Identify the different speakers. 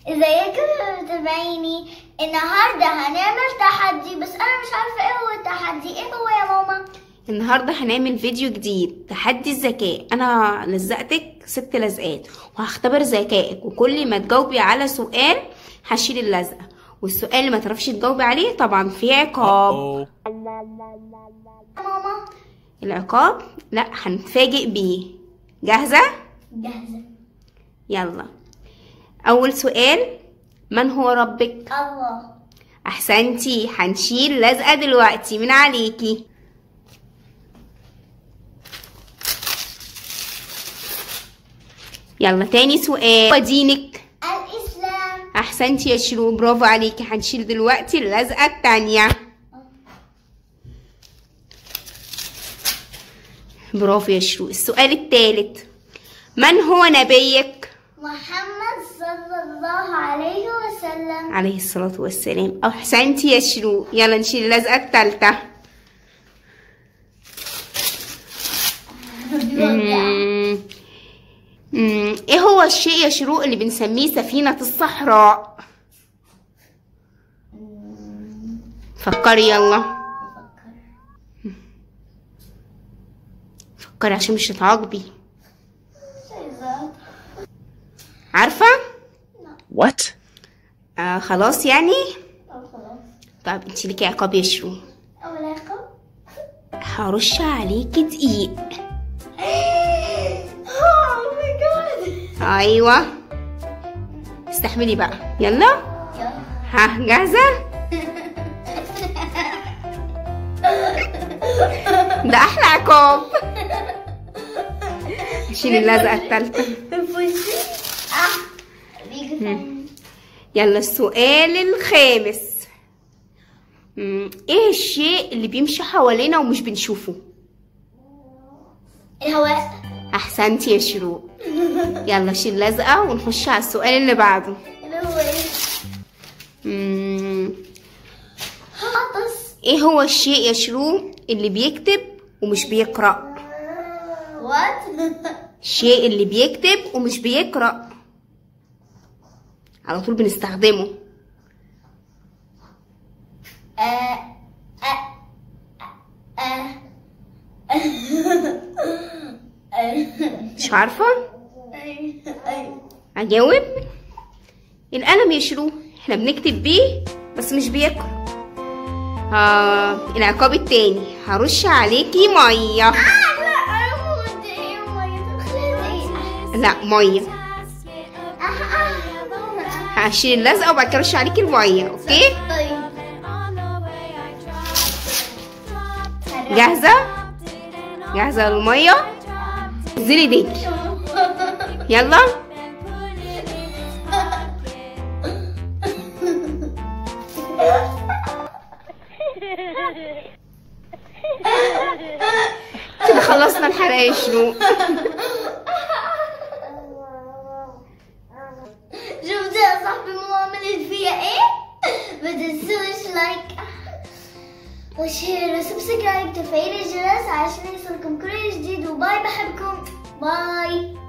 Speaker 1: ازيكم يا متابعيني النهارده هنعمل تحدي بس انا مش عارفه ايه هو التحدي ايه هو يا ماما
Speaker 2: النهارده هنعمل فيديو جديد تحدي الذكاء انا لزقتك ست لزقات وهختبر ذكائك وكل ما تجاوبي على سؤال هشيل اللزقه والسؤال اللي ما تعرفش تجاوبي عليه طبعا فيه عقاب
Speaker 1: ماما
Speaker 2: العقاب لا هنتفاجئ بيه جاهزه
Speaker 1: جاهزه
Speaker 2: يلا اول سؤال من هو ربك
Speaker 1: الله
Speaker 2: احسنتي هنشيل لزقه دلوقتي من عليكي يلا تاني سؤال ودينك
Speaker 1: الاسلام
Speaker 2: احسنتي يا شروق برافو عليكي هنشيل دلوقتي اللزقه التانية برافو يا شروق السؤال التالت من هو نبيك
Speaker 1: محمد صلى الله عليه وسلم
Speaker 2: عليه الصلاة والسلام أحسنتي يا شروق يلا نشيل اللزقة التالتة مم. مم. ايه هو الشيء يا شروق اللي بنسميه سفينة الصحراء فكري يلا فكري عشان مش هتعاقبي عارفة
Speaker 3: What?
Speaker 2: آه خلاص يعني
Speaker 1: خلاص
Speaker 2: طب انت ليكي عقاب يا شروق
Speaker 1: اول عقاب
Speaker 2: هرش عليكي دقيق
Speaker 1: اوه ماي جاد
Speaker 2: ايوه استحملي بقى يلا ها جاهزة ده احلى عقاب شيل اللزقة التالتة
Speaker 1: اه بيجي ثاني.
Speaker 2: يلا السؤال الخامس مم، ايه الشيء اللي بيمشي حوالينا ومش بنشوفه
Speaker 1: الهواء
Speaker 2: احسنتي يا شروق يلا شيل لزقة ونخش على السؤال اللي بعده
Speaker 1: اللي هو ايه
Speaker 2: مم،
Speaker 1: عطس
Speaker 2: ايه هو الشيء يا شروق اللي بيكتب ومش بيقرأ
Speaker 1: وات
Speaker 2: الشيء اللي بيكتب ومش بيقرأ على طول بنستخدمه
Speaker 1: آه آه آه
Speaker 2: مش عارفة
Speaker 1: آه
Speaker 2: اجاوب القلم يا شروق احنا بنكتب بيه بس مش بيقرأ آه العقاب التاني هرش عليكي مية لا مية هشيل اللزقة وبعد كده ارش عليكي المية اوكي جاهزة جاهزة للمية نزلي ايديكي يلا كده خلصنا الحلقة يا شروق
Speaker 1: شفت يا صاحبي ماما عملت فيا ايه؟ ما تنسوش لايك وشير وسبسكرايب تفعيل الجرس عشان يوصلكم كل جديد وباي بحبكم باي